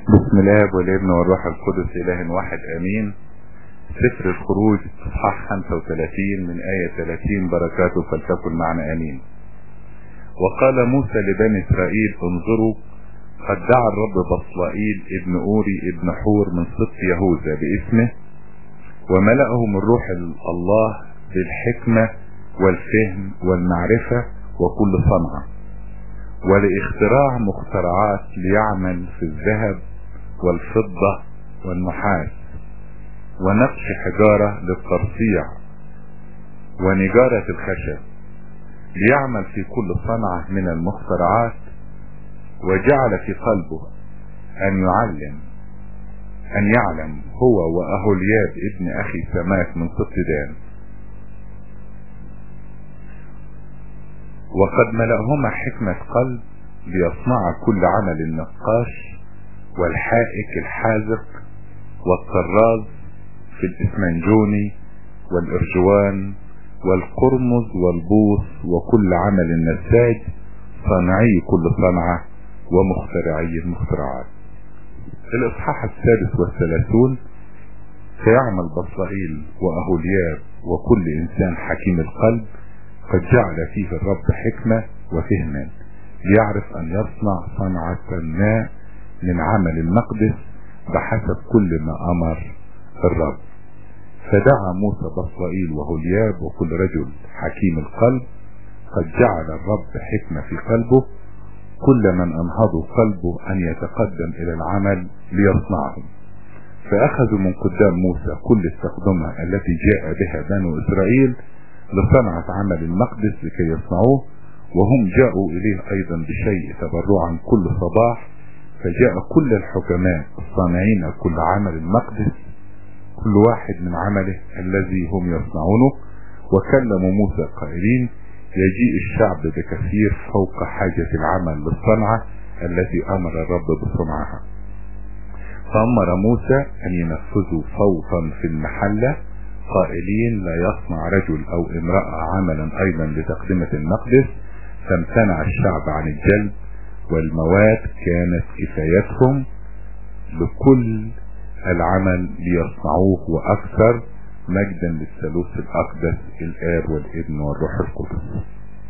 بسم الله والابن والروح القدس اله واحد امين سفر الخروج اصحاح 35 من آية 30 بركاته فلتكن معنا امين وقال موسى لبني اسرائيل انظروا قد دعا الرب بصلائيل ابن اوري ابن حور من سبط يهوذا باسمه وملأهم الروح الله بالحكمة والفهم والمعرفة وكل صنعة ولاختراع مخترعات ليعمل في الذهب والفضة والنحاس ونقش حجارة للترصيع ونجارة الخشب ليعمل في كل صنعة من المخترعات وجعل في قلبه أن يعلم أن يعلم هو وأهولياب ابن أخي سماك من سبط دان وقد ملأهما حكمة قلب ليصنع كل عمل النقاش والحائك الحاذق والطراز في الاسمنجوني والارجوان والقرمز والبوص وكل عمل النساج صانعي كل صنعة ومخترعي المخترعات الاصحاح السادس والثلاثون سيعمل بصائيل واهولياب وكل انسان حكيم القلب قد جعل فيه الرب حكمة وفهما ليعرف ان يصنع صنعة ما من عمل المقدس بحسب كل ما امر الرب فدعا موسى بصائيل وهولياب وكل رجل حكيم القلب قد جعل الرب حكمة في قلبه كل من انهضوا قلبه ان يتقدم الى العمل ليصنعه فاخذوا من قدام موسى كل التقدمة التي جاء بها بنو اسرائيل لصنعة عمل المقدس لكي يصنعوه وهم جاءوا اليه ايضا بشيء تبرعا كل صباح فجاء كل الحكماء الصانعين كل عمل المقدس كل واحد من عمله الذي هم يصنعونه وكلموا موسى قائلين يجيء الشعب بكثير فوق حاجة العمل للصنعة التي امر الرب بصنعها فامر موسى ان ينفذوا صوتا في المحلة قائلين لا يصنع رجل او امرأة عملا ايضا لتقدمة المقدس فامتنع الشعب عن الجلد والمواد كانت كفايتهم لكل العمل ليصنعوه واكثر مجدا للثالوث الاقدس الاب والابن والروح القدس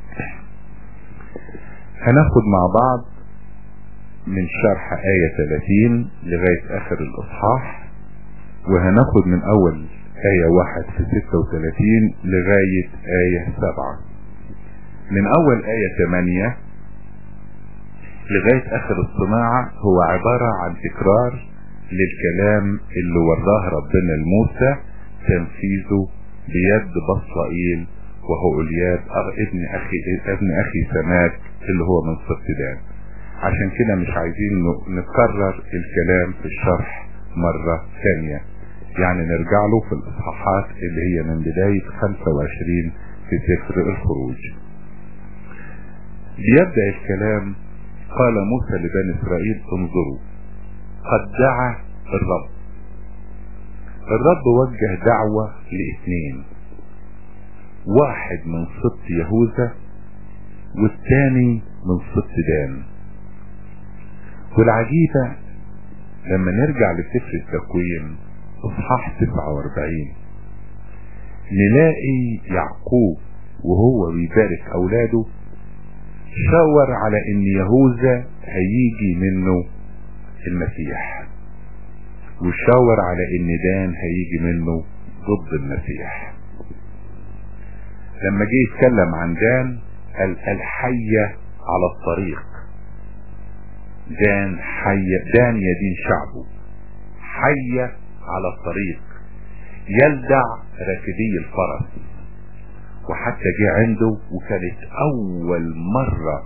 هناخد مع بعض من شرح آية 30 لغاية آخر الإصحاح وهناخد من أول آية واحد في 36 لغاية آية 7 من أول آية 8 لغاية اخر الصناعة هو عبارة عن تكرار للكلام اللي وراه ربنا لموسى تنفيذه بيد بصائيل وهو الياب ابن اخي ابن اخي سماك اللي هو من صفتدان عشان كده مش عايزين نكرر الكلام في الشرح مرة ثانية يعني نرجع له في الاصحاحات اللي هي من بداية 25 في سفر الخروج بيبدأ الكلام قال موسى لبني اسرائيل انظروا قد دعا الرب الرب وجه دعوة لاثنين واحد من سبط يهوذا والتاني من سبط دان والعجيبة لما نرجع لسفر التكوين اصحاح 49 نلاقي يعقوب وهو بيبارك اولاده شاور على ان يهوذا هيجي منه المسيح وشاور على ان دان هيجي منه ضد المسيح لما جه يتكلم عن دان قال الحية على الطريق دان حية دان يدين شعبه حية على الطريق يلدع راكبي الفرس وحتى جه عنده وكانت اول مرة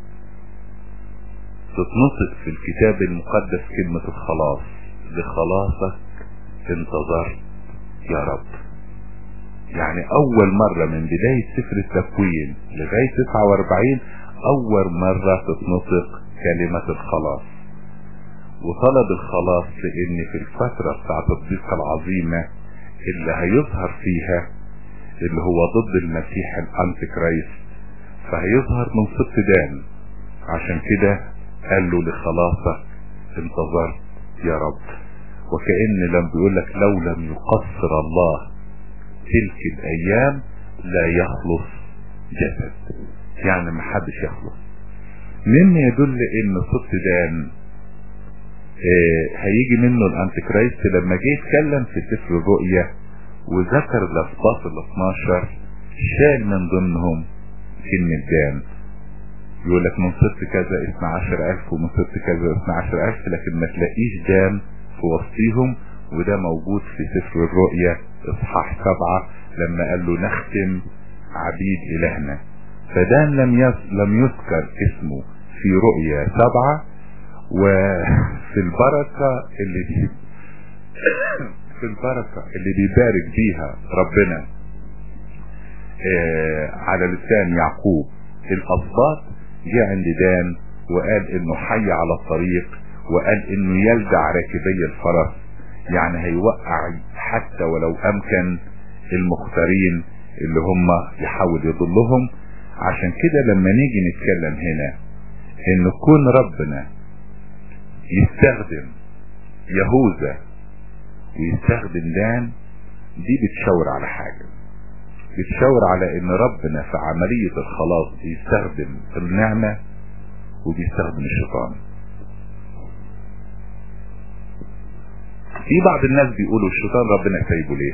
تتنطق في الكتاب المقدس كلمة الخلاص لخلاصك انتظرت يا رب يعني اول مرة من بداية سفر التكوين لغاية 49 اول مرة تتنطق كلمة الخلاص وطلب الخلاص لان في الفترة بتاعت الضيقة العظيمة اللي هيظهر فيها اللي هو ضد المسيح الانتي كرايست فهيظهر من سبط دان عشان كده قال له لخلاصك انتظرت يا رب وكأن لم بيقول لك لو لم يقصر الله تلك الايام لا يخلص جسد يعني ما حدش يخلص مما يدل ان صوت دان اه هيجي منه الانتيكرايست لما جه يتكلم في سفر الرؤيا وذكر الاسباط ال 12 شال من ضمنهم كلمة دان يقول لك من صفر كذا اثنى عشر الف ومن صفر كذا اثنى عشر الف لكن ما تلاقيش دان في وسطيهم وده موجود في سفر الرؤيا اصحاح سبعة لما قال له نختم عبيد الهنا فدان لم يس لم يذكر اسمه في رؤيا سبعة وفي البركة اللي بي في البركة اللي بيبارك بيها ربنا آه على لسان يعقوب الأصباط جاء عند دان وقال انه حي على الطريق وقال انه يلدع راكبي الفرس يعني هيوقع حتى ولو امكن المختارين اللي هم يحاول يضلهم عشان كده لما نيجي نتكلم هنا ان كون ربنا يستخدم يهوذا ويستخدم دان دي بتشاور على حاجة بتشاور على ان ربنا في عملية الخلاص بيستخدم النعمة وبيستخدم الشيطان في بعض الناس بيقولوا الشيطان ربنا سايبه ليه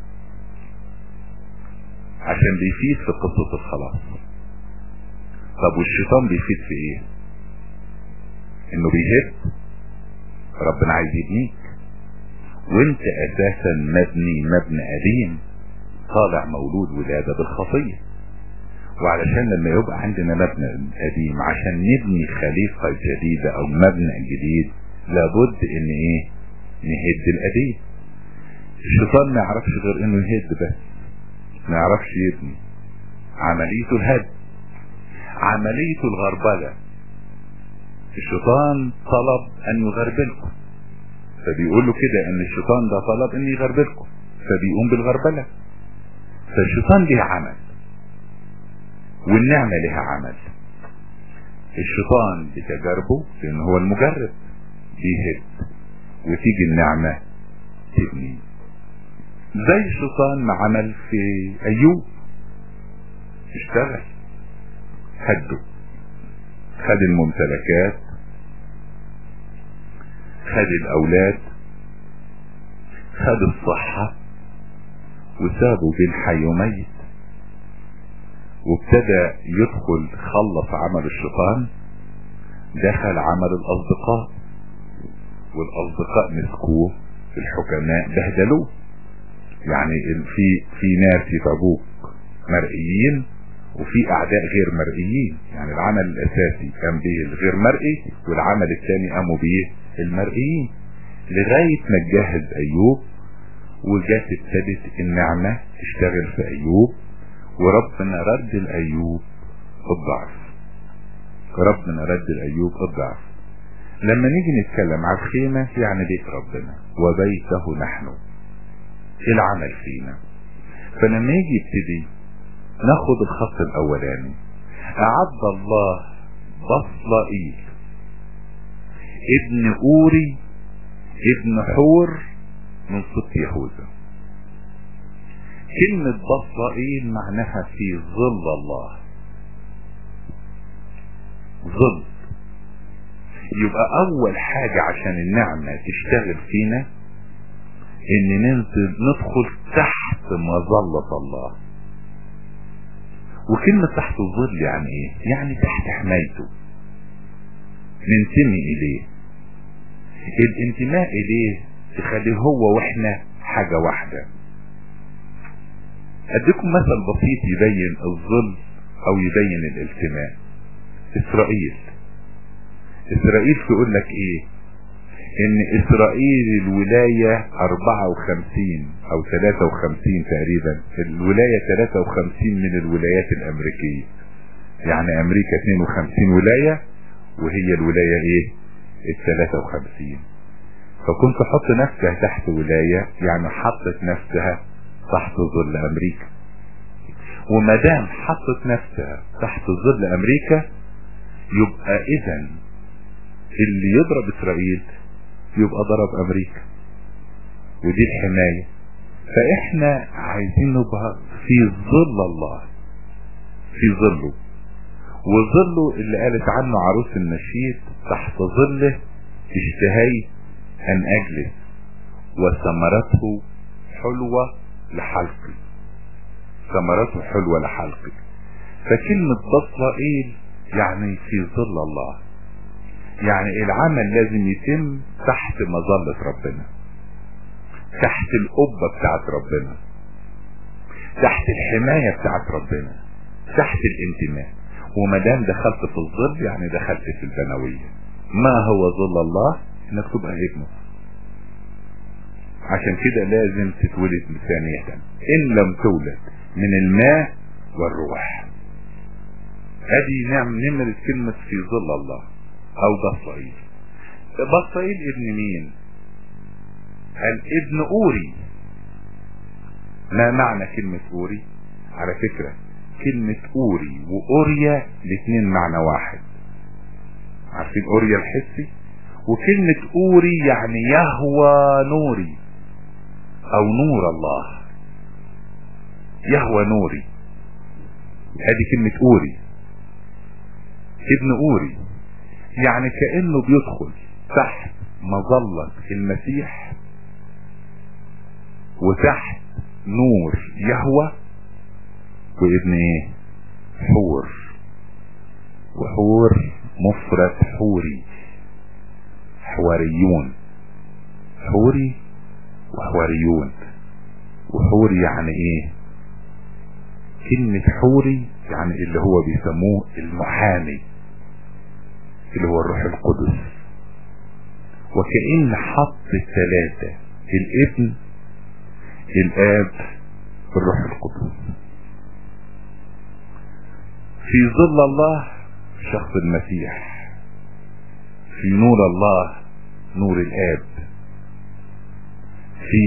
عشان بيفيد في قصة الخلاص طب والشيطان بيفيد في ايه انه بيهد ربنا عايز يبنيك وانت اساسا مبني مبنى قديم طالع مولود ولادة بالخطية وعلشان لما يبقى عندنا مبنى قديم عشان نبني خليقة جديدة او مبنى جديد لابد ان ايه نهد القديم الشيطان ما يعرفش غير انه يهد بس ما يعرفش يبني عمليته الهد عمليته الغربلة الشيطان طلب ان يغربلكم فبيقول له كده ان الشيطان ده طلب ان يغربلكم فبيقوم بالغربلة فالشيطان ليه عمل والنعمة لها عمل الشيطان بتجاربه لان هو المجرب بيهد وتيجي النعمة تبني زي الشيطان ما عمل في ايوب اشتغل هده خد الممتلكات خد الاولاد خد الصحة وسابه بين حي وميت وابتدى يدخل خلص عمل الشيطان دخل عمل الاصدقاء والاصدقاء مسكوه الحكماء بهدلوه يعني في في ناس يتعبوك مرئيين وفي اعداء غير مرئيين يعني العمل الاساسي قام به الغير مرئي والعمل الثاني قاموا به المرئيين لغاية ما تجهز ايوب وجات ابتدت النعمة تشتغل في ايوب وربنا رد الايوب الضعف ربنا رد الايوب الضعف لما نيجي نتكلم على الخيمة يعني بيت ربنا وبيته نحن العمل فينا فلما يجي يبتدي ناخد الخط الاولاني اعد الله بصلائيل ابن اوري ابن حور من صوت يهوذا كلمة بصلائيل معناها في ظل الله ظل يبقى اول حاجة عشان النعمة تشتغل فينا ان ننزل ندخل تحت مظلة الله وكلمة تحت الظل يعني ايه يعني تحت حمايته ننتمي اليه الانتماء اليه تخليه هو واحنا حاجة واحدة اديكم مثل بسيط يبين الظل او يبين الالتماء اسرائيل اسرائيل تقول لك ايه ان اسرائيل الولاية 54 او 53 تقريبا الولاية 53 من الولايات الامريكية يعني امريكا 52 ولاية وهي الولاية ايه ال 53 فكنت تحط نفسها تحت ولاية يعني حطت نفسها تحت ظل امريكا وما دام حطت نفسها تحت ظل امريكا يبقى اذا اللي يضرب اسرائيل يبقى ضرب امريكا ودي الحماية فاحنا عايزين نبقى في ظل الله في ظله وظله اللي قالت عنه عروس النشيد تحت ظله اشتهي ان اجلس وثمرته حلوة لحلقي ثمرته حلوة لحلقي فكلمة بصرائيل يعني في ظل الله يعني العمل لازم يتم تحت مظلة ربنا تحت القبة بتاعت ربنا تحت الحماية بتاعت ربنا تحت الانتماء وما دام دخلت في الظل يعني دخلت في البنوية ما هو ظل الله انك تبقى ابنه عشان كده لازم تتولد ثانية ان لم تولد من الماء والروح ادي نعم نمرة كلمة في ظل الله او بصائيل بصائيل ابن مين قال ابن اوري ما معنى كلمة اوري على فكرة كلمة اوري واوريا الاثنين معنى واحد عارفين اوريا الحسي وكلمة اوري يعني يهوى نوري او نور الله يهوى نوري هذه كلمة اوري ابن اوري يعني كأنه بيدخل تحت مظلة المسيح وتحت نور يهوى وابن ايه حور وحور مفرد حوري حواريون حوري وحواريون وحوري يعني ايه كلمة حوري يعني اللي هو بيسموه المحامي اللي هو الروح القدس وكأن حط الثلاثة الابن الاب الروح القدس في ظل الله شخص المسيح في نور الله نور الاب في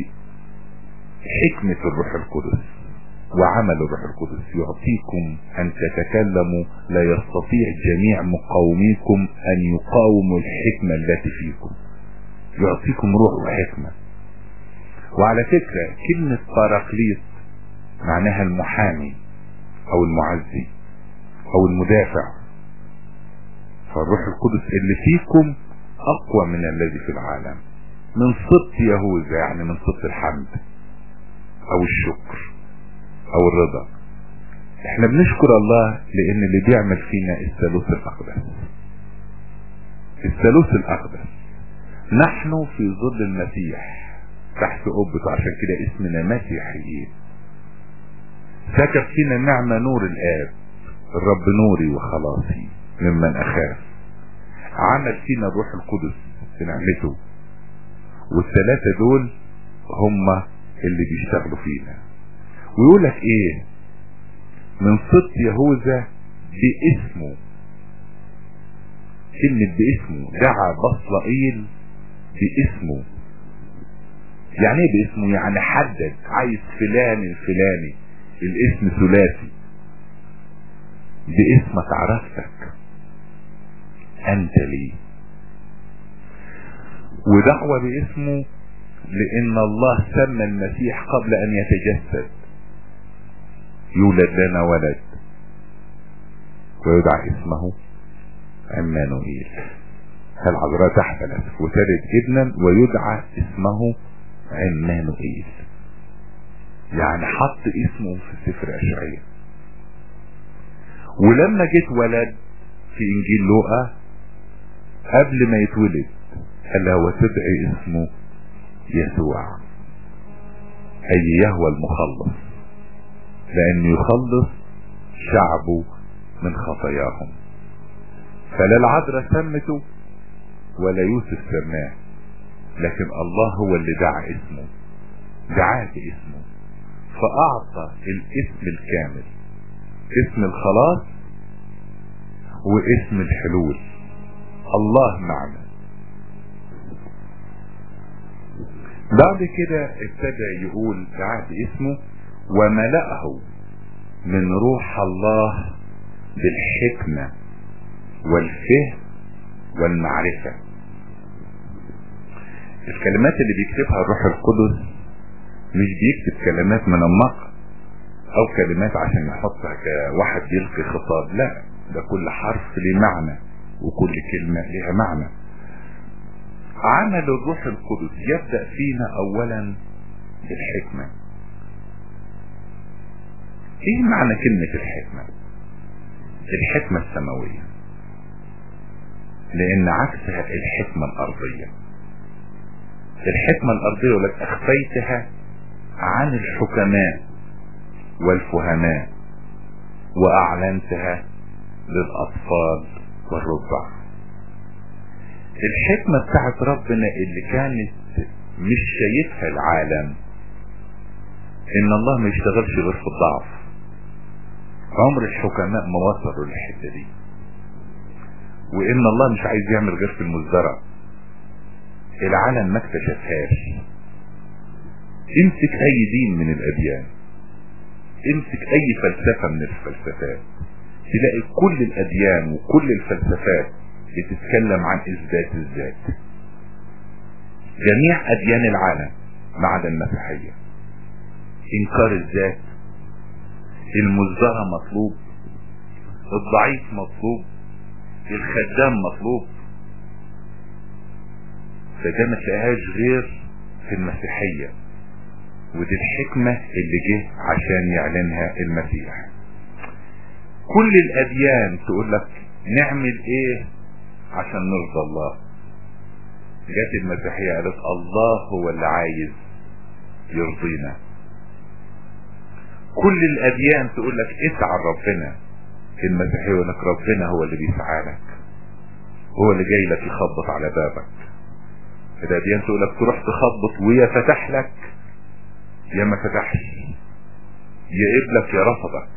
حكمة الروح القدس وعمل الروح القدس يعطيكم ان تتكلموا لا يستطيع جميع مقاوميكم ان يقاوموا الحكمة التي فيكم يعطيكم روح وحكمة وعلى فكرة كلمة باراكليت معناها المحامي او المعزي او المدافع فالروح القدس اللي فيكم اقوى من الذي في العالم من صدق يهوذا يعني من صدق الحمد او الشكر او الرضا احنا بنشكر الله لان اللي بيعمل فينا الثالوث الاقدس الثالوث الاقدس نحن في ظل المسيح تحت قبته عشان كده اسمنا مسيحيين سكب فينا النعمة نور الآب الرب نوري وخلاصي ممن أخاف عمل فينا الروح القدس في نعمته والثلاثة دول هم اللي بيشتغلوا فينا ويقول لك ايه من صدق يهوذا باسمه كلمة باسمه دعا بصلائيل باسمه يعني ايه باسمه يعني حدد عايز فلان الفلاني الاسم ثلاثي باسمك عرفتك انت لي ودعوة باسمه لان الله سمى المسيح قبل ان يتجسد يولد لنا ولد ويدعى اسمه عمانوئيل العذراء تحمل وتلد ابنا ويدعى اسمه عمانوئيل يعني حط اسمه في سفر اشعياء ولما جيت ولد في انجيل لوقا قبل ما يتولد قال له وتدعي اسمه يسوع اي يهوى المخلص لانه يخلص شعبه من خطاياهم فلا العذراء سمته ولا يوسف سماه لكن الله هو اللي دعا اسمه دعاه باسمه فاعطى الاسم الكامل اسم الخلاص واسم الحلول الله معنا بعد كده ابتدى يقول دعاه باسمه وملأه من روح الله بالحكمة والفهم والمعرفة الكلمات اللي بيكتبها الروح القدس مش بيكتب كلمات منمقة او كلمات عشان يحطها كواحد بيلقي خطاب لا ده كل حرف ليه معنى وكل كلمة لها معنى عمل الروح القدس يبدأ فينا اولا بالحكمة ايه معنى كلمة الحكمة الحكمة السماوية لان عكسها الحكمة الارضية الحكمة الارضية ولك اخفيتها عن الحكماء والفهماء واعلنتها للاطفال والرضع الحكمة بتاعت ربنا اللي كانت مش شايفها العالم ان الله ما يشتغلش غير في الضعف عمر الحكماء ما وصلوا للحتة دي وان الله مش عايز يعمل غير في المزدرع العالم ما اكتشفهاش امسك اي دين من الاديان امسك اي فلسفة من الفلسفات تلاقي كل الاديان وكل الفلسفات بتتكلم عن اثبات الذات جميع اديان العالم ما عدا المسيحية انكار الذات المزدرى مطلوب الضعيف مطلوب الخدام مطلوب فده ما تلاقيهاش غير في المسيحية ودي الحكمة اللي جه عشان يعلنها المسيح كل الاديان تقول لك نعمل ايه عشان نرضى الله جت المسيحية قالت الله هو اللي عايز يرضينا كل الاديان تقول لك اسعى ربنا المسيحية يقول لك ربنا هو اللي بيسعى لك هو اللي جاي لك يخبط على بابك الاديان تقول لك تروح تخبط ويا فتح لك يا ما فتحش يا قبلك يا رفضك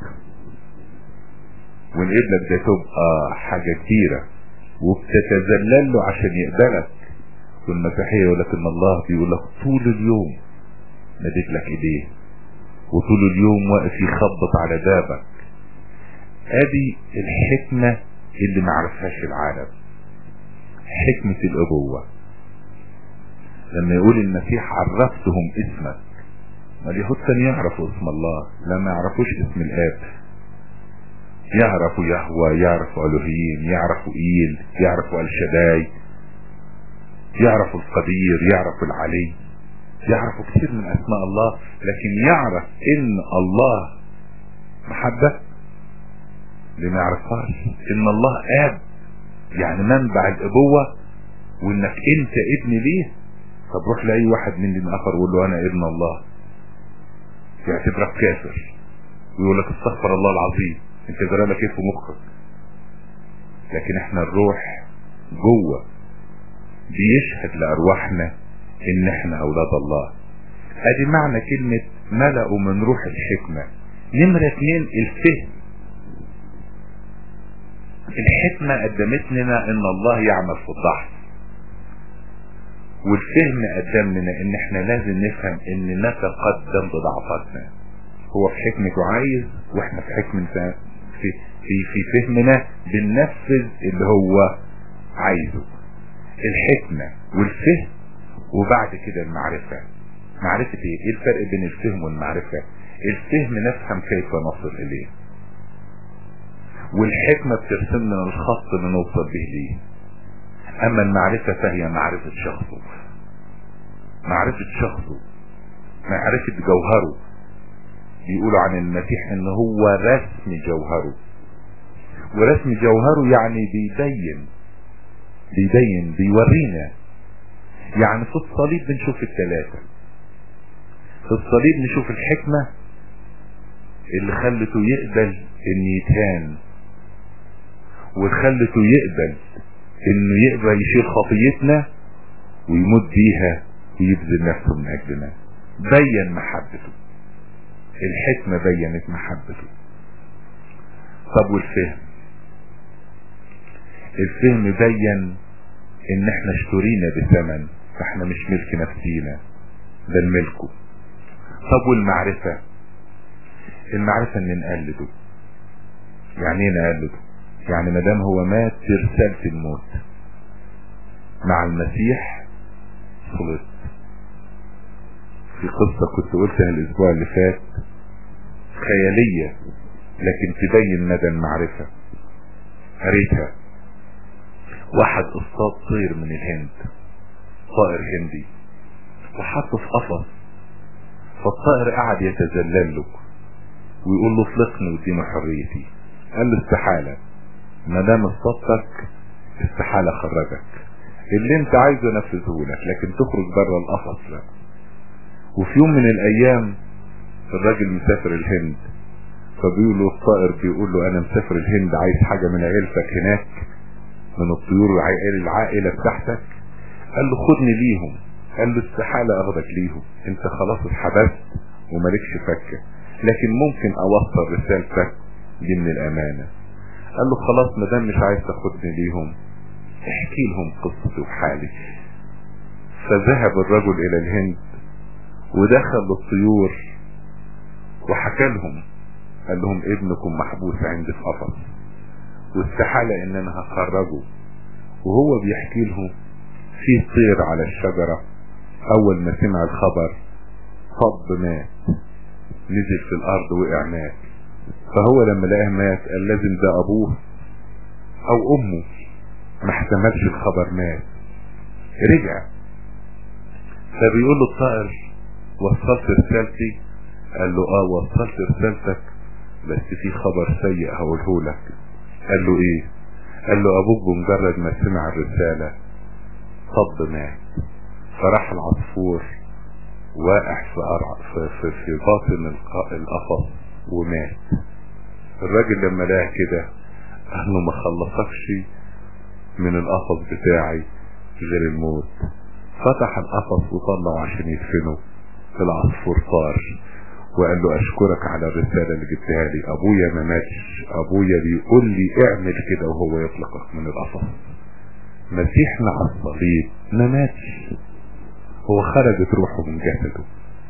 والقبلك ده تبقى حاجة كتيرة وبتتذلل له عشان يقبلك والمسيحية يقول لك ان الله بيقول لك طول اليوم مديك لك ايديه وطول اليوم واقف يخبط على بابك ادي الحكمة اللي ما عرفهاش العالم حكمة الابوة لما يقول المسيح عرفتهم اسمك ما اليهود كانوا يعرفوا اسم الله لا ما يعرفوش اسم الاب يعرفوا يهوى يعرفوا الوهيم يعرفوا ايل يعرفوا الشداي يعرفوا القدير يعرفوا العلي يعرفوا كثير من اسماء الله لكن يعرف ان الله محبة اللي ما يعرفهاش ان الله اب يعني منبع الابوة وانك انت ابن ليه طب روح لاي واحد من دين اخر وقول له انا ابن الله يعتبرك كافر ويقول لك استغفر الله العظيم انت جرى لك ايه في مخك لكن احنا الروح جوه بيشهد لارواحنا ان احنا اولاد الله ادي معنى كلمة ملأوا من روح الحكمة نمرة اتنين الفهم الحكمة قدمت لنا ان الله يعمل في الضعف والفهم قدم لنا ان احنا لازم نفهم ان نتقدم بضعفاتنا هو في حكمته عايز واحنا في حكمة في, في, في فهمنا بننفذ اللي هو عايزه الحكمة والفهم وبعد كده المعرفة معرفة ايه ايه الفرق بين الفهم والمعرفة الفهم نفهم كيف نصل اليه والحكمة بترسم لنا الخط اللي نوصل به ليه اما المعرفة فهي معرفة شخصه معرفة شخصه معرفة جوهره بيقولوا عن المسيح ان هو رسم جوهره ورسم جوهره يعني بيبين بيبين بيورينا يعني في الصليب بنشوف الثلاثة في الصليب نشوف الحكمة اللي خلته يقبل ان يتهان وخلته يقبل انه يقبل يشيل خطيتنا ويموت بيها ويبذل نفسه من اجلنا بين محبته الحكمة بينت محبته طب والفهم الفهم بين ان احنا اشترينا بثمن فاحنا مش ملك نفسينا بل ملكه طب والمعرفة المعرفة ان نقلده يعني ايه نقلده يعني مدام هو مات في رسالة الموت مع المسيح وصلت في قصة كنت قلتها الاسبوع اللي فات خيالية لكن تبين مدى المعرفة قريتها واحد اصطاد طير من الهند طائر هندي وحطه في قفص فالطائر قعد يتذلل له ويقول له اطلقني واديني حريتي قال له استحالة ما دام اصطادتك استحالة خرجك اللي انت عايزه نفذه لك لكن تخرج بره القفص لا وفي يوم من الايام الراجل مسافر الهند فبيقول له الطائر بيقول له انا مسافر الهند عايز حاجة من عيلتك هناك من الطيور وعائل العائلة بتاعتك قال له خدني ليهم قال له استحالة اخدك ليهم انت خلاص اتحبست ومالكش فكة لكن ممكن اوصل رسالتك دي من الامانة قال له خلاص مدام مش عايز تاخدني ليهم احكي لهم قصتي وحالي فذهب الرجل الى الهند ودخل للطيور وحكى لهم قال لهم ابنكم محبوس عندي في قفص واستحالة ان انا هخرجه وهو بيحكي لهم في طير على الشجرة اول ما سمع الخبر صب مات نزل في الارض وقع مات فهو لما لقاه مات قال لازم ده ابوه او امه ما احتملش الخبر مات رجع فبيقول له الطائر وصلت رسالتي قال له اه وصلت رسالتك بس في خبر سيء هقوله لك قال له ايه قال له ابوك بمجرد ما سمع الرسالة صب مات فراح العصفور واقع في, أرع في, في, في باطن القفص ومات الراجل لما لقى كده قال له ما خلصكش من القفص بتاعي غير الموت فتح القفص وطلعه عشان يدفنه العصفور طار وقال له اشكرك على الرسالة اللي جبتها لي ابويا ما ماتش ابويا بيقول لي اعمل كده وهو يطلقك من القفص مسيحنا على الصليب ما ماتش هو خرجت روحه من جسده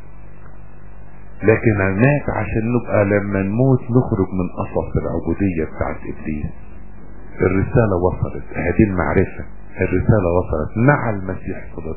لكن مات عشان نبقى لما نموت نخرج من قفص العبودية بتاعت ابليس الرسالة وصلت هذه المعرفة الرسالة وصلت مع المسيح صلت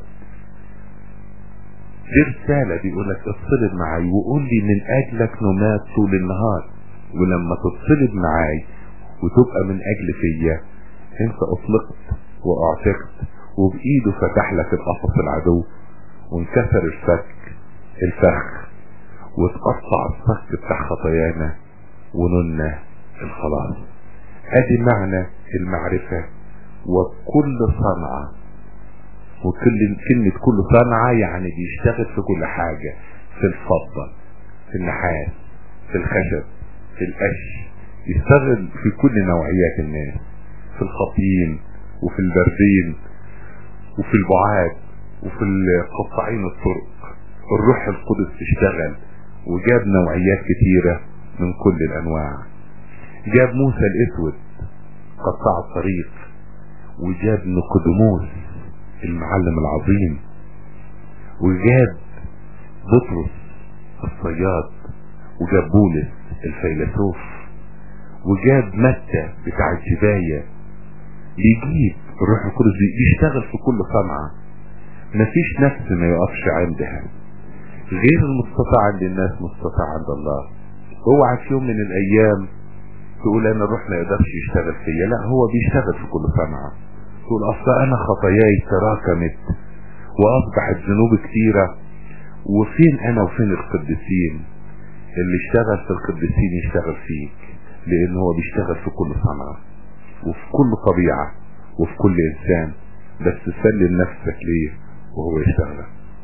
دي رسالة بيقول لك اتصلب معاي وقول لي من اجلك نمات طول النهار ولما تتصلب معاي وتبقى من اجل فيا انت اطلقت واعتقت وبايده فتح لك القفص العدو وانكسر الفك الفخ وتقطع الفك بتاع خطايانا ونلنا الخلاص ادي معنى المعرفة وكل صنعة وكل كلمة كل صنعة يعني بيشتغل في كل حاجة في الفضة في النحاس في الخشب في القش يشتغل في كل نوعيات الناس في الخطين وفي البردين وفي البعاد وفي قطاعين الطرق الروح القدس اشتغل وجاب نوعيات كتيرة من كل الانواع جاب موسى الاسود قطع الطريق وجاب نقدموس المعلم العظيم وجاب بطرس الصياد وجاب بولس الفيلسوف وجاب متى بتاع الجباية بيجيب الروح القدس بيشتغل في كل صنعة مفيش نفس ما يقفش عندها غير المستطاع عند الناس مستطاع عند الله اوعى في يوم من الايام تقول انا الروح ما يقدرش يشتغل فيا لا هو بيشتغل في كل صنعة تقول اصل انا خطاياي تراكمت واصبحت ذنوب كتيرة وفين انا وفين القديسين اللي اشتغل في القديسين يشتغل فيك لان هو بيشتغل في كل صنعة وفي كل طبيعة وفي كل انسان بس سلم نفسك ليه وهو يشتغل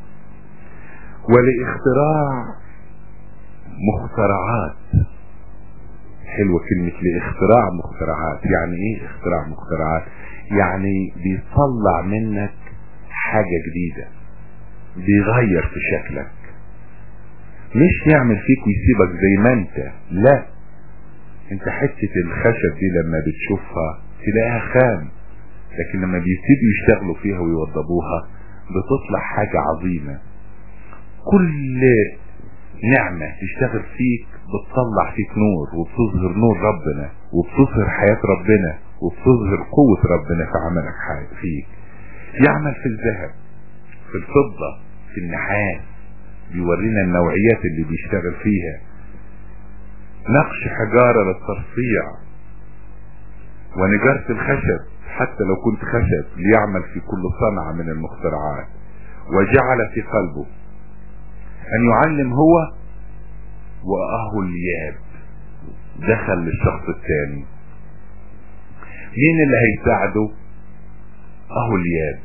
ولاختراع مخترعات حلوة كلمة لاختراع مخترعات يعني ايه اختراع مخترعات يعني بيطلع منك حاجة جديدة بيغير في شكلك مش يعمل فيك ويسيبك زي ما انت لا انت حتة الخشب دي لما بتشوفها تلاقيها خام لكن لما بيبتدوا يشتغلوا فيها ويوضبوها بتطلع حاجة عظيمة كل نعمة تشتغل فيك بتطلع فيك نور وبتظهر نور ربنا وبتظهر حياة ربنا وبتظهر قوة ربنا في عملك فيك يعمل في الذهب في في الفضة في النحاس بيورينا النوعيات اللي بيشتغل فيها نقش حجارة للتصريع ونجارة الخشب حتى لو كنت خشب ليعمل في كل صنعة من المخترعات وجعل في قلبه ان يعلم هو واهو الياب دخل للشخص الثاني مين اللي هيساعده اهو الياب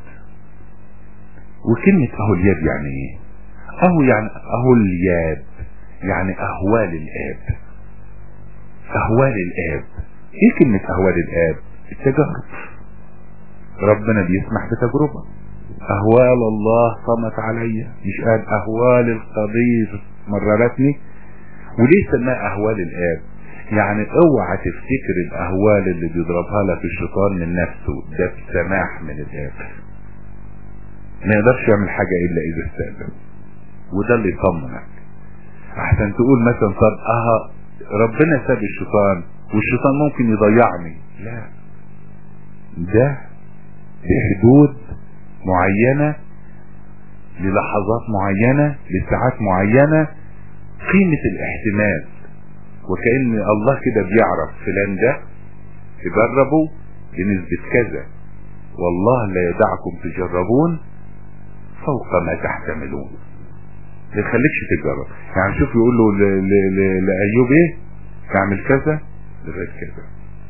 وكلمة اهو الياب يعني ايه اهو يعني اهو الياب يعني اهوال الاب اهوال الاب ايه كلمة اهوال الاب التجارب ربنا بيسمح بتجربة اهوال الله صمت علي مش قال اهوال القدير مررتني وليه سماها اهوال الاب يعني اوعى تفتكر الاهوال اللي بيضربها لك الشيطان من نفسه ده بسماح من الاب ما يقدرش يعمل حاجة الا اذا استأذن وده اللي يطمنك احسن تقول مثلا طب اه ربنا ساب الشيطان والشيطان ممكن يضيعني لا ده بحدود معينة للحظات معينة لساعات معينة قيمة الاحتمال وكأن الله كده بيعرف فلان ده تجربوا بنسبة كذا والله لا يدعكم تجربون فوق ما تحتملون ما يخليكش تجرب يعني شوف يقول له ل- ل- ل- لأيوب ايه تعمل كذا لغاية كذا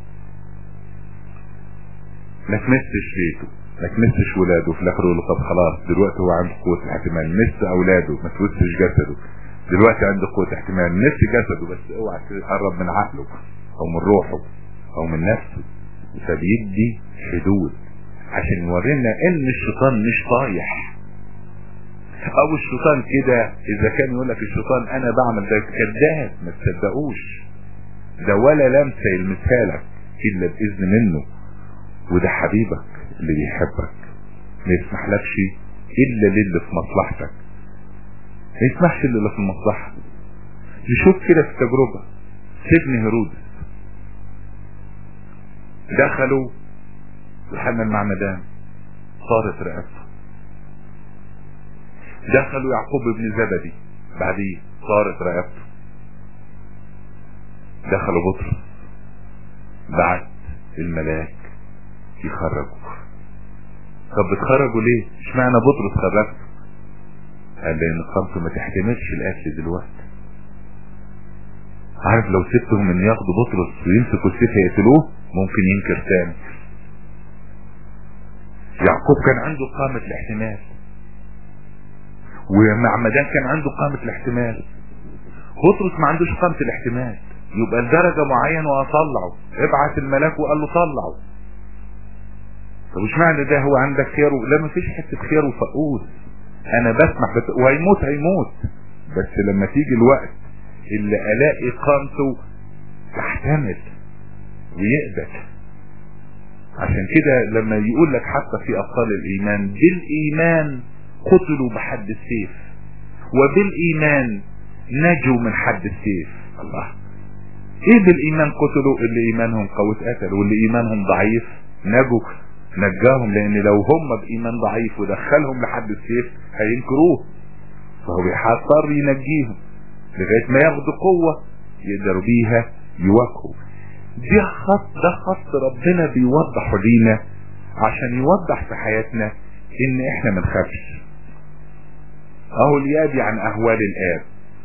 ما تمسش بيته ما تمسش ولاده في الاخر يقول له طب خلاص دلوقتي هو عنده قوة احتمال مس اولاده ما تمسش جسده دلوقتي عنده قوة احتمال مس جسده بس اوعى تقرب من عقله او من روحه او من نفسه فبيدي حدود عشان يورينا ان الشيطان مش طايح او الشيطان كده اذا كان يقول لك الشيطان انا بعمل ده كذاب ما تصدقوش ده ولا لمسه يلمسها لك الا باذن منه وده حبيبك اللي بيحبك ما يسمحلكش الا للي في مصلحتك ما يسمحش الا اللي في المصلحه نشوف كده في التجربه سجن هيرودس دخلوا يوحنا المعمدان صارت رئاسته دخلوا يعقوب بن زبدي بعديه صارت رئاسته دخلوا بطرس بعت الملاك يخرجوا طب بتخرجوا ليه اشمعنى بطرس خرجته قال لان قامته ما تحتملش القتل دلوقتي عارف لو سبتهم ان ياخدوا بطرس ويمسكوا السيف يقتلوه ممكن ينكر تاني يعقوب كان عنده قامة الاحتمال ومعمدان كان عنده قامة الاحتمال بطرس ما عندوش قامة الاحتمال يبقى لدرجة معينة واطلعه ابعت الملاك وقال له طلعه طب مش معنى ده هو عندك خيار و... لا مفيش حتة خيار وفقوس انا بسمح بس وهيموت هيموت بس لما تيجي الوقت اللي الاقي قامته تحتمل ويقبل عشان كده لما يقول لك حتى في ابطال الايمان بالايمان قتلوا بحد السيف وبالايمان نجوا من حد السيف الله ايه بالايمان قتلوا اللي ايمانهم قوي اتقتلوا واللي ايمانهم ضعيف نجوا نجاهم لان لو هم بايمان ضعيف ودخلهم لحد السيف هينكروه فهو بيحصر ينجيهم لغايه ما ياخدوا قوه يقدروا بيها يواجهوا دي خط ده خط ربنا بيوضحه لينا عشان يوضح في حياتنا ان احنا ما نخافش اهو الياب يعني اهوال الاب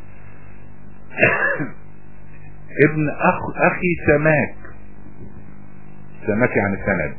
ابن أخ اخي سماك سماك يعني سند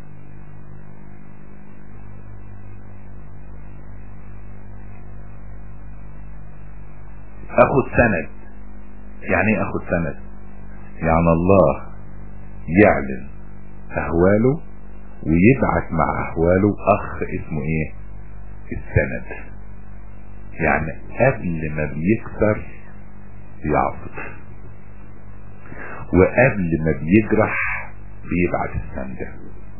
اخو السند يعني ايه اخو السند يعني الله يعلن اهواله ويبعت مع اهواله اخ اسمه ايه السند يعني قبل ما بيكسر بيعصر وقبل ما بيجرح بيبعت السندة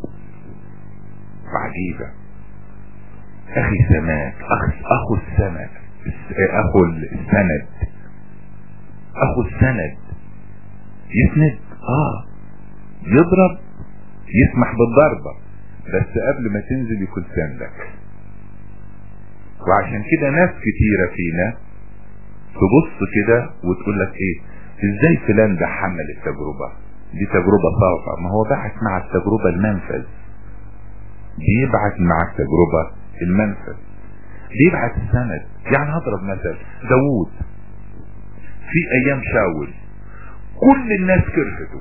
عجيبة اخي سماك اخ اخو السند اخو السند اخو السند يسند اه يضرب يسمح بالضربة بس قبل ما تنزل يكون سندك وعشان كده ناس كتيرة فينا تبص كده وتقول لك ايه ازاي فلان ده حمل التجربة دي تجربة صعبة ما هو بعت مع التجربة المنفذ بيبعت مع التجربة المنفذ بيبعت السند يعني هضرب مثل داوود في ايام شاول كل الناس كرهته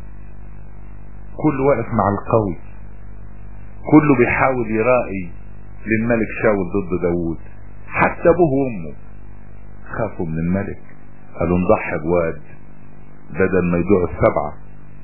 كل واقف مع القوي كله بيحاول يرائي للملك شاول ضد داوود حتى ابوه وامه خافوا من الملك قالوا نضحي بواد بدل ما يضيعوا السبعة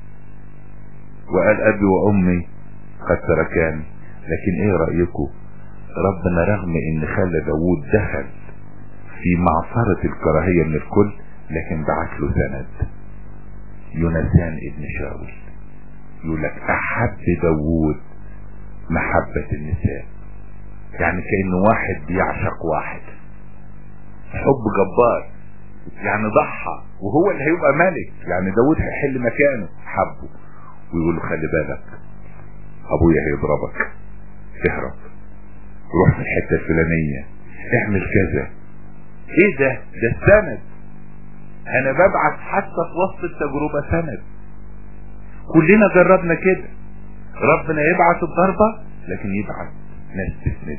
وقال ابي وامي قد تركاني لكن ايه رأيكم ربنا رغم ان خلى داوود دخل في معصرة الكراهية من الكل لكن بعت له سند يونسان ابن شاول يقول لك احب داوود محبة النساء يعني كأنه واحد بيعشق واحد حب جبار يعني ضحى وهو اللي هيبقى ملك يعني داود هيحل مكانه حبه ويقول له خلي بالك ابويا هيضربك اهرب روح في الحته الفلانيه اعمل كذا ايه ده ده السند انا ببعت حتى في وسط التجربه سند كلنا جربنا كده ربنا يبعت الضربه لكن يبعت ناس تسند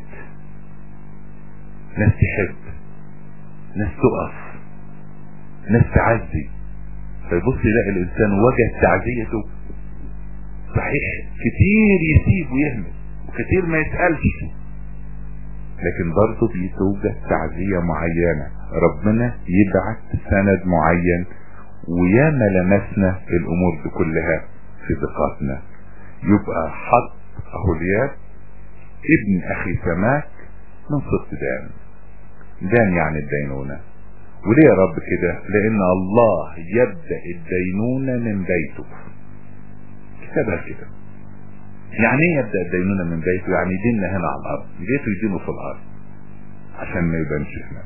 ناس تحب ناس تقف ناس تعزي فيبص يلاقي الانسان وجد تعزيته صحيح كتير يسيب ويهمل وكتير ما يسألش لكن برضه بيتوجد تعزية معينة ربنا يبعت سند معين وياما لمسنا الامور دي كلها في ثقاتنا يبقى حط اهوليات ابن اخي سماك من صوت دان دان يعني الدينونة وليه يا رب كده لان الله يبدأ الدينونة من بيته كتبها كده يعني ايه يبدأ الدينونة من بيته يعني يديننا هنا على الارض بيته يدينه في الارض عشان ما يبانش هناك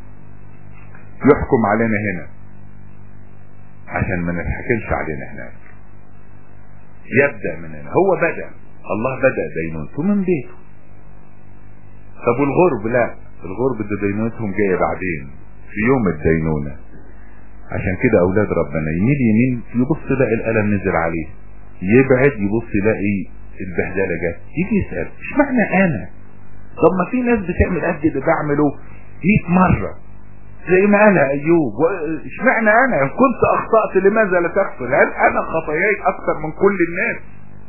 يحكم علينا هنا عشان ما نتحكمش علينا هناك يبدأ من هنا هو بدأ الله بدأ دينونته من بيته طب والغرب لا الغرب ده دينونتهم جاية بعدين في يوم الدينونة عشان كده اولاد ربنا يميل يمين يبص يلاقي الالم نزل عليه يبعد يبص يلاقي البهدله جت يجي يسال اشمعنى انا طب ما في ناس بتعمل قد اللي بعمله 100 مره زي ما قالها ايوب اشمعنى انا ان كنت اخطات لماذا لا تغفر هل انا خطاياي اكثر من كل الناس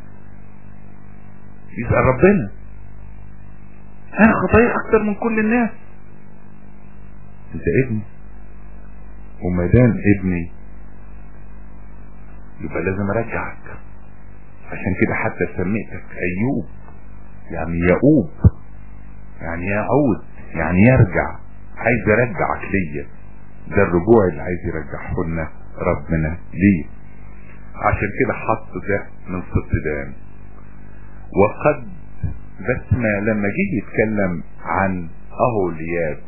يسال ربنا انا خطاياي اكثر من كل الناس انت ابني وما دام ابني يبقى لازم ارجعك عشان كده حتى سميتك ايوب يعني يؤوب يعني يعود يعني يرجع عايز ارجعك ليا ده الرجوع اللي عايز يرجعه لنا ربنا ليه عشان كده حط ده من ست دان وقد بس ما لما جه يتكلم عن اهولياب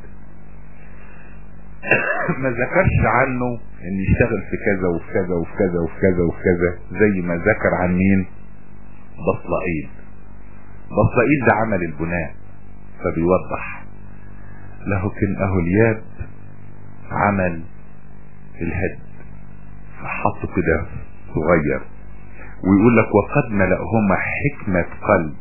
ما ذكرش عنه ان يشتغل في كذا وفي كذا وفي كذا وفي كذا وفي كذا زي ما ذكر عن مين بصلائيل بصلائيل ده عمل البناء فبيوضح لكن اهولياب عمل الهد فحطه كده صغير ويقول لك وقد ملأهما حكمة قلب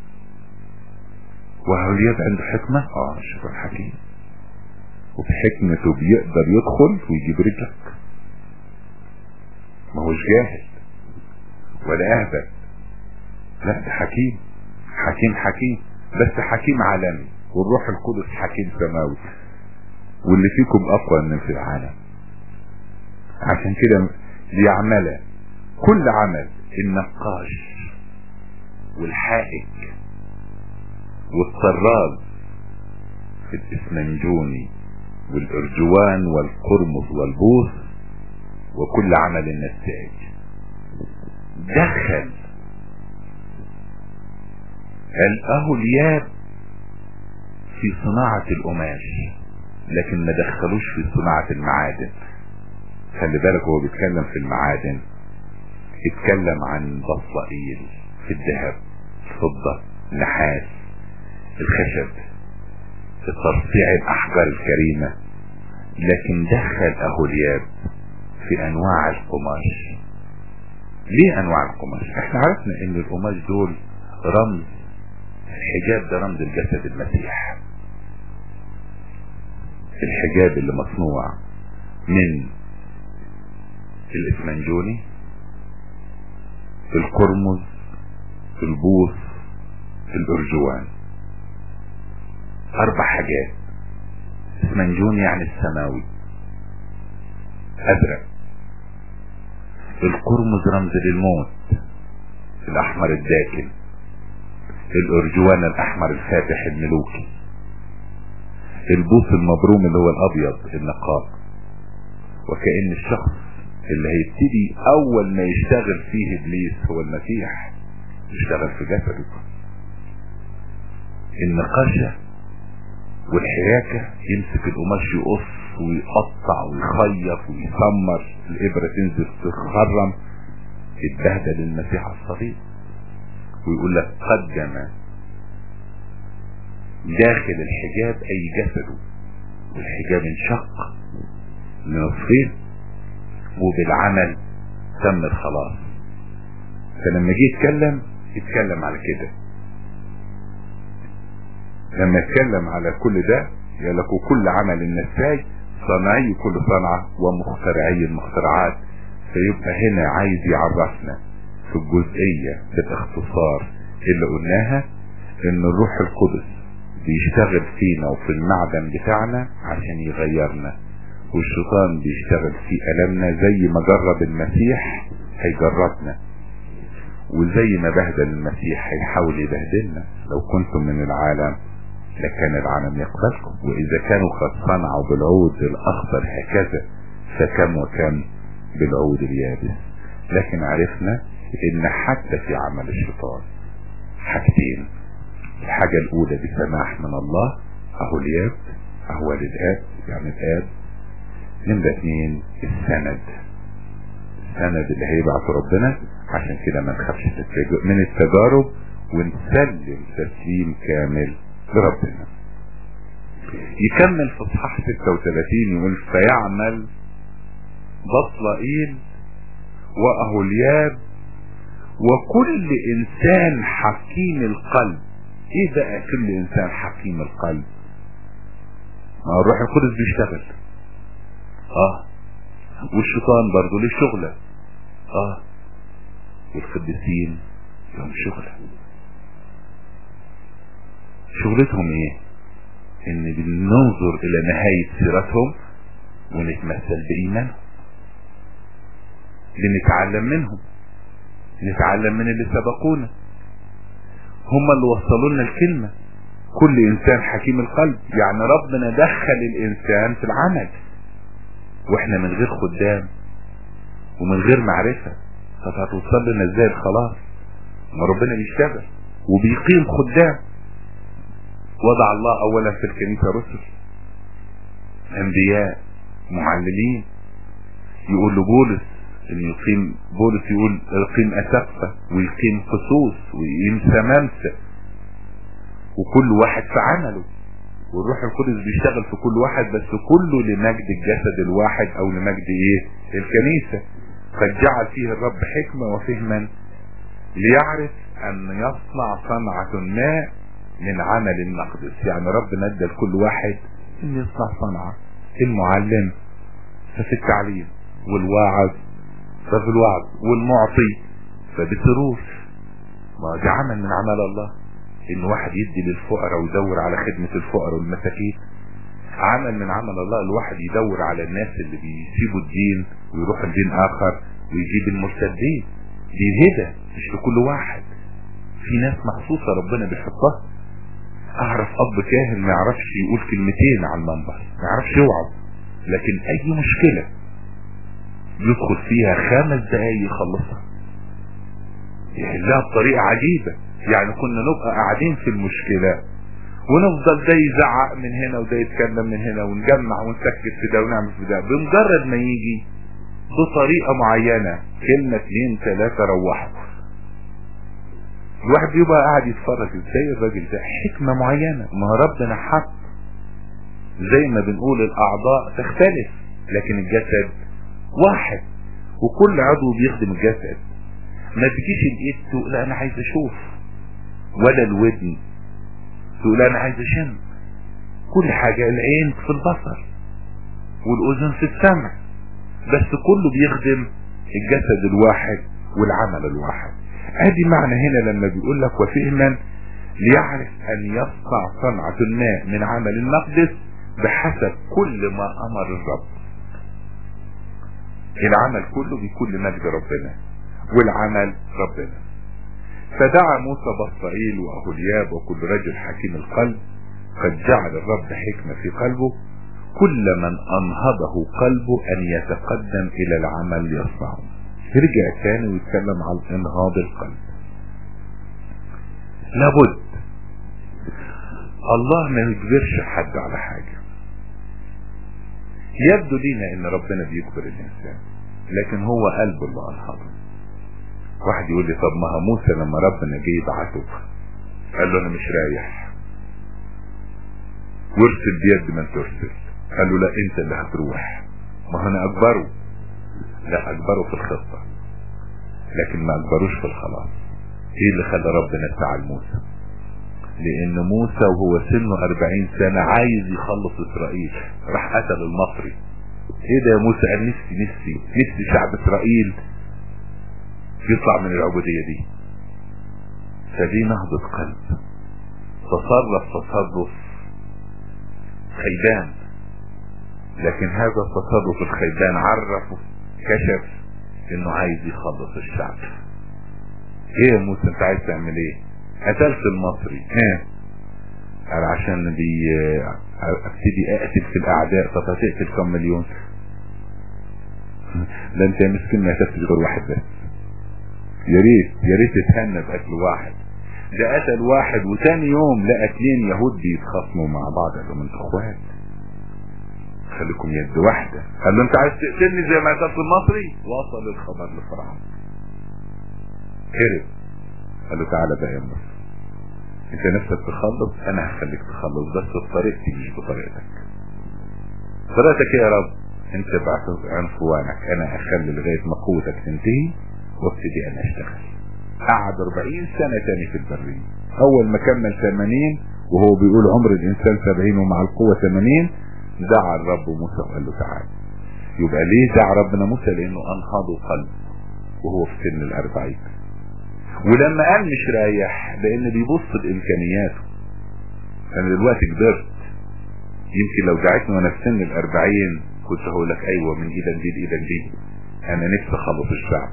وهولياب عنده حكمة اه شوف الحكيم وبحكمته بيقدر يدخل ويجيب رجلك ما هوش جاهل ولا اهبل لا ده حكيم حكيم حكيم بس حكيم عالمي والروح القدس حكيم سماوي واللي فيكم اقوى من في العالم عشان كده ليعمل كل عمل النقاش والحائك والطراز الاسمنجوني والارجوان والقرمز والبوص وكل عمل النساج دخل الاهولياب في صناعة القماش لكن ما دخلوش في صناعة المعادن خلي بالك هو بيتكلم في المعادن اتكلم عن بصائل في الذهب الفضة النحاس الخشب في تصريع الاحجار الكريمة لكن دخل اهولياب في انواع القماش ليه انواع القماش احنا عرفنا ان القماش دول رمز الحجاب ده رمز الجسد المسيح الحجاب اللي مصنوع من الاسمنجوني القرمز البوص الارجوان اربع حاجات اسمنجوني يعني السماوي ازرق القرمز رمز للموت الاحمر الداكن الارجوان الاحمر الفاتح الملوكي البوص المبروم اللي هو الابيض النقاء وكأن الشخص اللي هيبتدي اول ما يشتغل فيه ابليس هو المسيح يشتغل في جسده النقاشة والحراكة يمسك القماش يقص ويقطع ويخيط ويسمر الابرة تنزل تتخرم يتبهدل المسيح على الصليب ويقول لك قدم داخل الحجاب اي جسده والحجاب انشق لنصفين وبالعمل تم الخلاص فلما جه يتكلم يتكلم على كده لما يتكلم على كل ده يقول لك كل عمل النساج صناعي كل صنعة ومخترعي المخترعات فيبقى هنا عايز يعرفنا في الجزئية بالاختصار اللي قلناها ان الروح القدس بيشتغل فينا وفي المعدن بتاعنا عشان يغيرنا والشيطان بيشتغل في ألمنا زي ما جرب المسيح هيجربنا وزي ما بهدل المسيح هيحاول يبهدلنا لو كنتم من العالم لكان العالم يقبلكم وإذا كانوا قد صنعوا بالعود الأخضر هكذا فكم وكم بالعود اليابس لكن عرفنا ان حتى في عمل الشيطان حاجتين الحاجة الأولى بسماح من الله أهو الياب أهو الآب يعني الآب نمرة اتنين السند السند اللي هيبعث ربنا عشان كده ما نخافش من التجارب ونسلم تسليم كامل لربنا يكمل في اصحاح 36 يقول فيعمل بطلئيل واهولياب وكل انسان حكيم القلب ايه بقى كل انسان حكيم القلب ما الروح القدس بيشتغل اه والشيطان برضه ليه شغلة اه والقديسين لهم شغلة شغلتهم ايه ان بننظر الى نهاية سيرتهم ونتمثل بايمانهم بنتعلم منهم نتعلم من اللي سبقونا هم اللي وصلوا لنا الكلمة كل انسان حكيم القلب يعني ربنا دخل الانسان في العمل واحنا من غير خدام ومن غير معرفة طب هتوصل لنا ازاي الخلاص ما ربنا بيشتغل وبيقيم خدام وضع الله اولا في الكنيسة رسل انبياء معلمين يقول لبولس ان يقيم بولس يقول يقيم اسقفة ويقيم خصوص ويقيم سمامسة وكل واحد في عمله والروح القدس بيشتغل في كل واحد بس كله لمجد الجسد الواحد او لمجد ايه الكنيسة قد جعل فيه الرب حكمة وفهما ليعرف ان يصنع صنعة ما من عمل مقدس يعني ربنا ادى لكل واحد ان يصنع صنعة المعلم ففي التعليم والواعظ ففي الوعظ والمعطي فبسرور ما ده عمل من اعمال الله ان واحد يدي للفقراء ويدور على خدمة الفقراء والمساكين عمل من عمل الله الواحد يدور على الناس اللي بيسيبوا الدين ويروحوا لدين اخر ويجيب المرتدين دي هدى مش لكل واحد في ناس مخصوصة ربنا بيحطها اعرف اب كاهن ما يعرفش يقول كلمتين على المنبر ما يعرفش يوعظ لكن اي مشكلة يدخل فيها خمس دقايق يخلصها يحلها بطريقة عجيبة يعني كنا نبقى قاعدين في المشكلة ونفضل ده يزعق من هنا وده يتكلم من هنا ونجمع ونسكت في ده ونعمل في ده بمجرد ما يجي بطريقة معينة كلمة اتنين تلاتة روحوا الواحد بيبقى قاعد يتفرج ازاي الراجل ده حكمة معينة ما ربنا حط زي ما بنقول الاعضاء تختلف لكن الجسد واحد وكل عضو بيخدم الجسد ما تجيش الايد تقول انا عايز اشوف ولا الودن تقول انا عايز اشم كل حاجة العين في البصر والاذن في السمع بس كله بيخدم الجسد الواحد والعمل الواحد ادي معنى هنا لما بيقول لك وفهما ليعرف ان يصنع صنعة ما من عمل المقدس بحسب كل ما امر الرب العمل كله بيكون لمجد ربنا والعمل ربنا فدعا موسى بصائيل واهولياب وكل رجل حكيم القلب قد جعل الرب حكمة في قلبه كل من انهضه قلبه ان يتقدم الى العمل يصنعه يرجع تاني ويتكلم عن انهاض القلب لابد الله ما يجبرش حد على حاجة يبدو لينا ان ربنا بيجبر الانسان لكن هو قلبه اللي انهضه واحد يقول لي طب ما هو موسى لما ربنا جه يبعته قال له انا مش رايح وارسل بيد من ترسل قال له لا انت اللي هتروح ما انا اجبره لا اجبره في الخطة لكن ما اجبروش في الخلاص ايه اللي خلى ربنا استعال موسى لان موسى وهو سنه اربعين سنة عايز يخلص اسرائيل راح قتل المصري ايه ده يا موسى قال نفسي نفسي نفسي شعب اسرائيل يطلع من العبودية دي فدي نهضة قلب تصرف تصرف خيبان لكن هذا التصرف الخيبان عرفه كشف انه عايز يخلص الشعب ايه يا موسى انت عايز تعمل ايه قتلت المصري ايه قال عشان دي ابتدي اقتل في الاعداء طب هتقتل كم مليون ده انت يا مسكين ما قتلتش غير واحد بس يا ريت يا ريت تتهنى بقتل واحد ده قتل واحد وتاني يوم لقى اتنين يهود بيتخاصموا مع بعض قال لهم انتوا اخوات خليكم يد واحدة قال له انت عايز تقتلني زي ما قتلت المصري وصل الخبر لفرعون هرب قال له تعالى بقى يا مصر انت نفسك تخلص انا هخليك تخلص بس بطريقتي مش بطريقتك طريقتك يا رب انت بعت عنفوانك انا هخلي لغاية ما قوتك تنتهي وابتدي انا اشتغل قعد 40 سنة تاني في البرية اول ما كمل 80 وهو بيقول عمر الانسان 70 ومع القوة 80 دعا الرب موسى وقال له تعالى يبقى ليه دعا ربنا موسى لانه انهضه قلب وهو في سن الاربعين ولما قال مش رايح لان بيبص لامكانياته انا دلوقتي كبرت يمكن لو دعيتني وانا في سن الاربعين كنت هقول لك ايوه من ايدا دي لايدا دي انا نفسي اخلص الشعب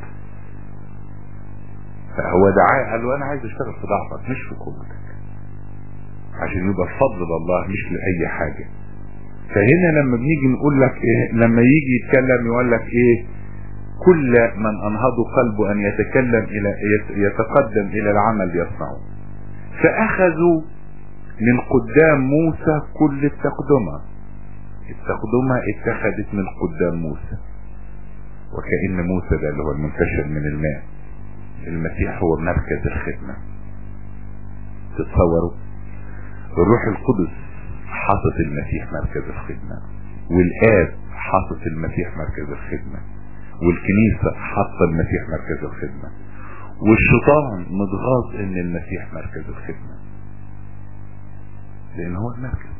فهو دعاه قال له انا عايز اشتغل في ضعفك مش في قوتك عشان يبقى الفضل لله مش لاي حاجة فهنا لما بنيجي نقول لك ايه لما يجي يتكلم يقول لك ايه كل من انهض قلبه ان يتكلم الى يتقدم الى العمل يصنعه فاخذوا من قدام موسى كل التقدمة التقدمة اتخذت من قدام موسى وكأن موسى ده اللي هو المنتشر من الماء المسيح هو مركز الخدمة تتصوروا الروح القدس حاطط المسيح مركز الخدمة والآب حاطط المسيح مركز الخدمة والكنيسة حاطة المسيح مركز الخدمة والشيطان متغاظ ان المسيح مركز الخدمة لان هو المركز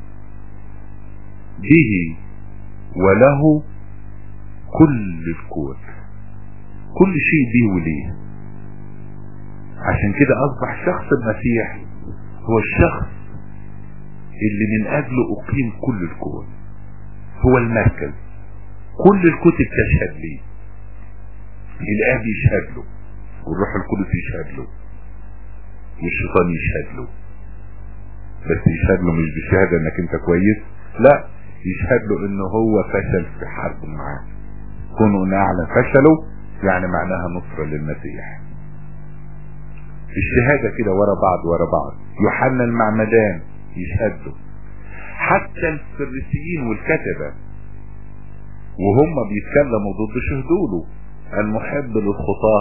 به وله كل الكون كل شيء به وليه عشان كده اصبح شخص المسيح هو الشخص اللي من اجله اقيم كل الكون هو المركز كل الكتب تشهد ليه الاب يشهد له والروح القدس يشهد له والشيطان يشهد له بس يشهد له مش بشهادة انك انت كويس لا يشهد له انه هو فشل في حرب معاه كونه ان اعلى فشله يعني معناها نصرة للمسيح الشهادة كده ورا بعض ورا بعض يوحنا المعمدان يشهد له حتى الفريسيين والكتبة وهم بيتكلموا ضد شهدوله المحب للخطاة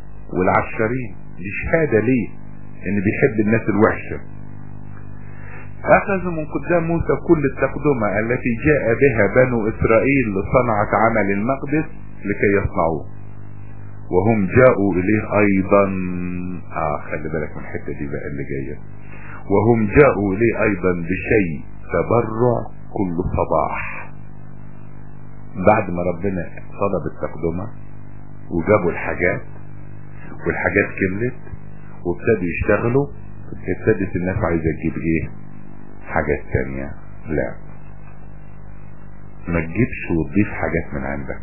والعشرين دي شهادة ليه ان بيحب الناس الوحشة اخذوا من قدام موسى كل التقدمة التي جاء بها بنو اسرائيل لصنعة عمل المقدس لكي يصنعوه وهم جاءوا اليه ايضا اه خلي بالك من الحتة دي بقى اللي جاية وهم جاءوا اليه ايضا بشيء تبرع كل صباح بعد ما ربنا طلب التقدمة وجابوا الحاجات والحاجات كملت وابتدوا يشتغلوا ابتدت الناس عايزة تجيب ايه حاجات تانية لا ما تجيبش وتضيف حاجات من عندك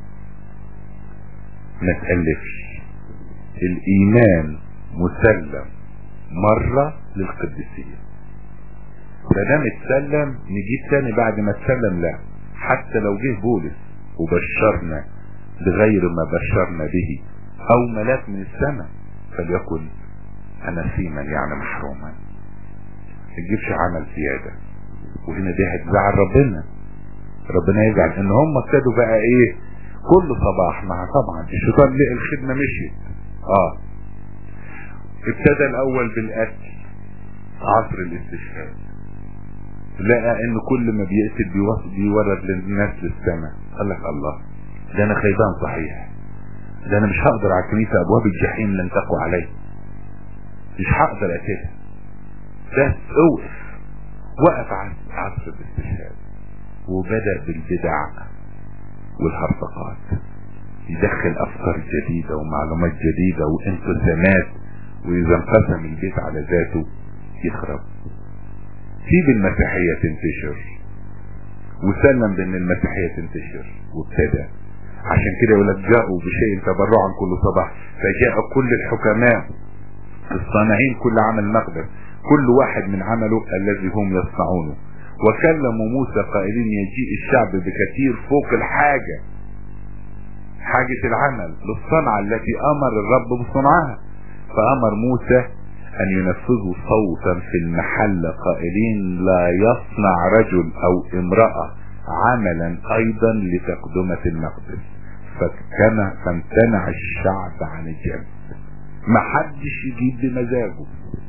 ما تألفش الايمان مسلم مرة للقديسين فدام اتسلم نجيب تاني بعد ما اتسلم لا حتى لو جه بولس وبشرنا بغير ما بشرنا به او ملاك من السماء فليكن انسيما يعني محروما تجيبش عمل زيادة وهنا دي هتزعل ربنا ربنا يزعل ان هم ابتدوا بقى ايه كل صباح مع طبعا الشيطان لقى الخدمة مشيت اه ابتدى الاول بالاكل عصر الاستشهاد لقى ان كل ما بيقتل بيورد للناس للسماء قال لك الله ده انا خيبان صحيح ده انا مش هقدر على الكنيسة ابواب الجحيم لن تقوى علي مش هقدر اقتلها بس اوقف وقف عصر الاستشهاد وبدأ بالبدع والهرطقات يدخل افكار جديدة ومعلومات جديدة وانقسامات واذا انقسم البيت على ذاته يخرب سيب المسيحية تنتشر وسلم بان المسيحية تنتشر وابتدى عشان كده يقول لك جاءوا بشيء تبرعا كل صباح فجاء كل الحكماء الصانعين كل عمل مقدر كل واحد من عمله الذي هم يصنعونه وكلموا موسى قائلين يجيء الشعب بكثير فوق الحاجة حاجة العمل للصنعة التي امر الرب بصنعها فامر موسى ان ينفذوا صوتا في المحل قائلين لا يصنع رجل او امرأة عملا ايضا لتقدمة المقدس فامتنع فامتنع الشعب عن الجنب محدش يجيب بمزاجه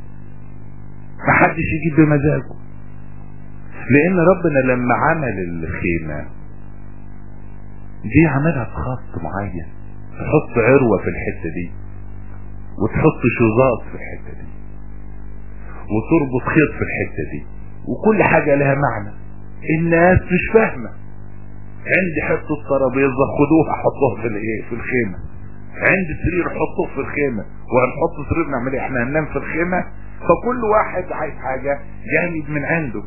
محدش يجيب بمزاجه لان ربنا لما عمل الخيمة دي عملها بخط معين تحط عروة في الحتة دي وتحط شظاظ في الحتة دي وتربط خيط في الحتة دي وكل حاجة لها معنى الناس مش فاهمة عندي حتة ترابيزة خدوها حطوها في الايه في الخيمة عندي سرير حطوه في الخيمة وهنحط سرير نعمل ايه احنا هننام في الخيمة فكل واحد عايز حاجة جامد من عنده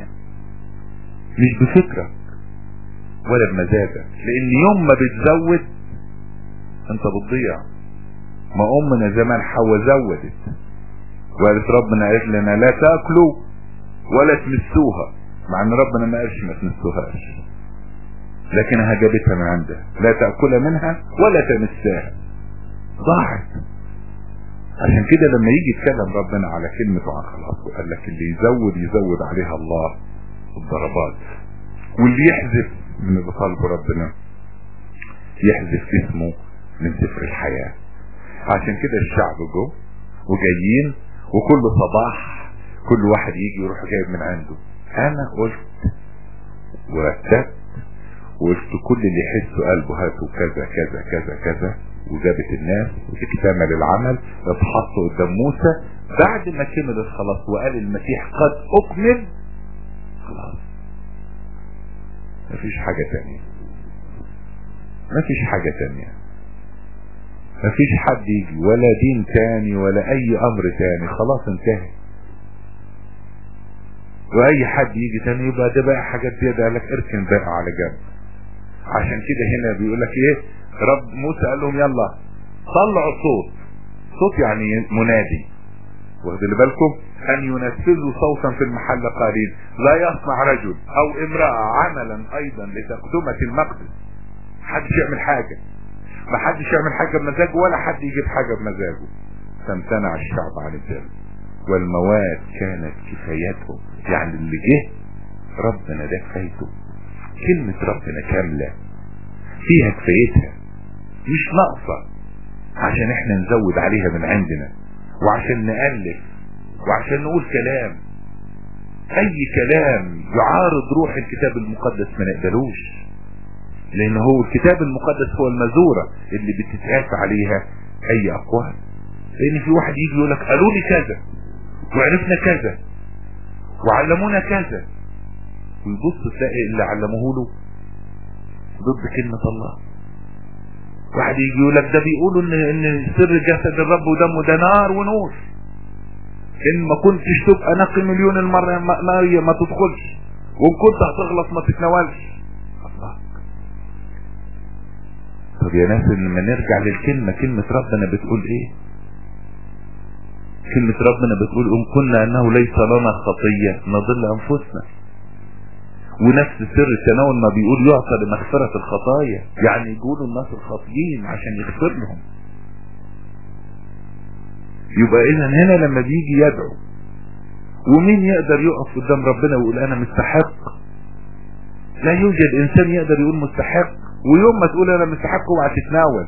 مش بفكرك ولا بمزاجك لان يوم ما بتزود انت بتضيع ما امنا زمان حواء زودت وقالت ربنا قالت لنا لا تاكلوا ولا تمسوها مع ان ربنا ما قالش ما تمسوهاش لكنها جابتها من عندها لا تأكل منها ولا تمساها ضاعت عشان كده لما يجي يتكلم ربنا على كلمته عن خلاصه قال لك اللي يزود يزود عليها الله الضربات واللي يحذف من اللي طالبه ربنا يحذف اسمه من سفر الحياة عشان كده الشعب جو وجايين وكل صباح كل واحد يجي يروح جايب من عنده انا قلت ورتبت وقلت كل اللي يحسوا قلبه هاتوا كذا كذا كذا كذا وجابت الناس اكتمل العمل اتحطوا قدام موسى بعد ما كمل الخلاص وقال المسيح قد اكمل خلاص مفيش حاجة تانية مفيش حاجة تانية مفيش حد يجي ولا دين تاني ولا اي امر تاني خلاص انتهى واي حد يجي تاني يبقى ده بقى حاجات زيادة قال لك اركن بقى على جنب عشان كده هنا بيقول لك ايه رب موسى قال لهم يلا طلعوا صوت صوت يعني منادي واخدوا بالكم ان ينفذوا صوتا في المحل قائلين لا يصنع رجل او امرأة عملا ايضا لتقدمة المقدس محدش يعمل حاجة ما حدش يعمل حاجة بمزاجه ولا حد يجيب حاجة بمزاجه فامتنع الشعب عن الجنة والمواد كانت كفايتهم يعني اللي جه ربنا ده كفايته كلمة ربنا كاملة فيها كفايتها مش ناقصة عشان احنا نزود عليها من عندنا وعشان نألف وعشان نقول كلام اي كلام يعارض روح الكتاب المقدس ما نقبلوش لان هو الكتاب المقدس هو المزورة اللي بتتقاس عليها اي اقوال لان في واحد يجي يقول لك قالوا لي كذا وعرفنا كذا وعلمونا كذا ويبص تلاقي اللي علموه له ضد كلمة الله واحد يجي يقول لك ده بيقولوا ان ان سر جسد الرب ودمه ده نار ونور ان ما كنتش تبقى نقي مليون المرة ما, ما, ما تدخلش وان كنت هتغلط ما تتناولش الله طب يا ناس لما نرجع للكلمة كلمة ربنا بتقول ايه كلمة ربنا بتقول ان كنا انه ليس لنا خطية نضل انفسنا ونفس سر التناول ما بيقول يعطى لمغفرة الخطايا يعني يقولوا الناس الخاطئين عشان يغفر لهم يبقى اذا هنا لما بيجي يدعو ومين يقدر يقف قدام ربنا ويقول انا مستحق لا يوجد انسان يقدر يقول مستحق ويوم ما تقول انا مستحق اوعى تتناول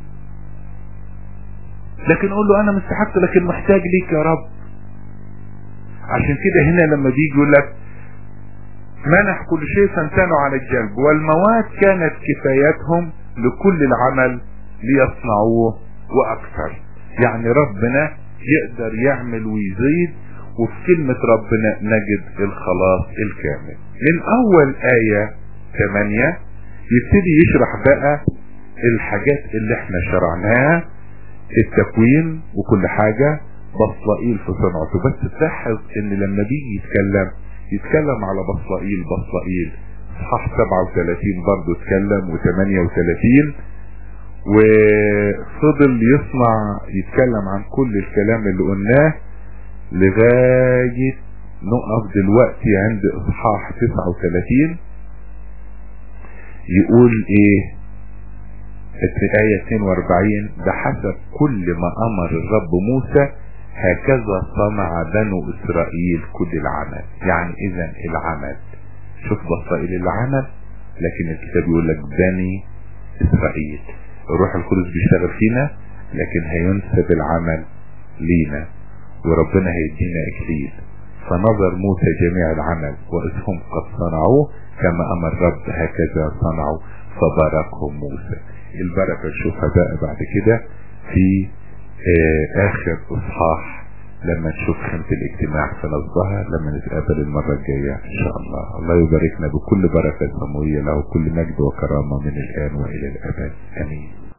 لكن قول له انا مستحق لكن محتاج ليك يا رب عشان كده هنا لما بيجي يقول لك منح كل شيء فامتنوا على الجلب والمواد كانت كفايتهم لكل العمل ليصنعوه واكثر يعني ربنا يقدر يعمل ويزيد وفي كلمة ربنا نجد الخلاص الكامل من اول آية 8 يبتدي يشرح بقى الحاجات اللي احنا شرعناها التكوين وكل حاجة بصلائيل في صنعته بس تلاحظ ان لما بيجي يتكلم يتكلم على بصلائيل بصلائيل صح 37 برضه اتكلم و38 وفضل يصنع يتكلم عن كل الكلام اللي قلناه لغاية نقف دلوقتي عند اصحاح 39 يقول ايه في آية 42 بحسب كل ما أمر الرب موسى هكذا صنع بنو إسرائيل كل العمل يعني إذا العمل شوف بصائل العمل لكن الكتاب يقول لك بني إسرائيل الروح القدس بيشتغل فينا لكن هينسب العمل لينا وربنا هيدينا إكليل فنظر موسى جميع العمل وإذ هم قد صنعوه كما أمر الرب هكذا صنعوا فباركهم موسى البركة نشوفها بقى بعد كده في آه اخر اصحاح لما نشوف خيمة الاجتماع في نصبها لما نتقابل المرة الجاية ان شاء الله الله يباركنا بكل بركة سموية له كل مجد وكرامة من الان والى الابد امين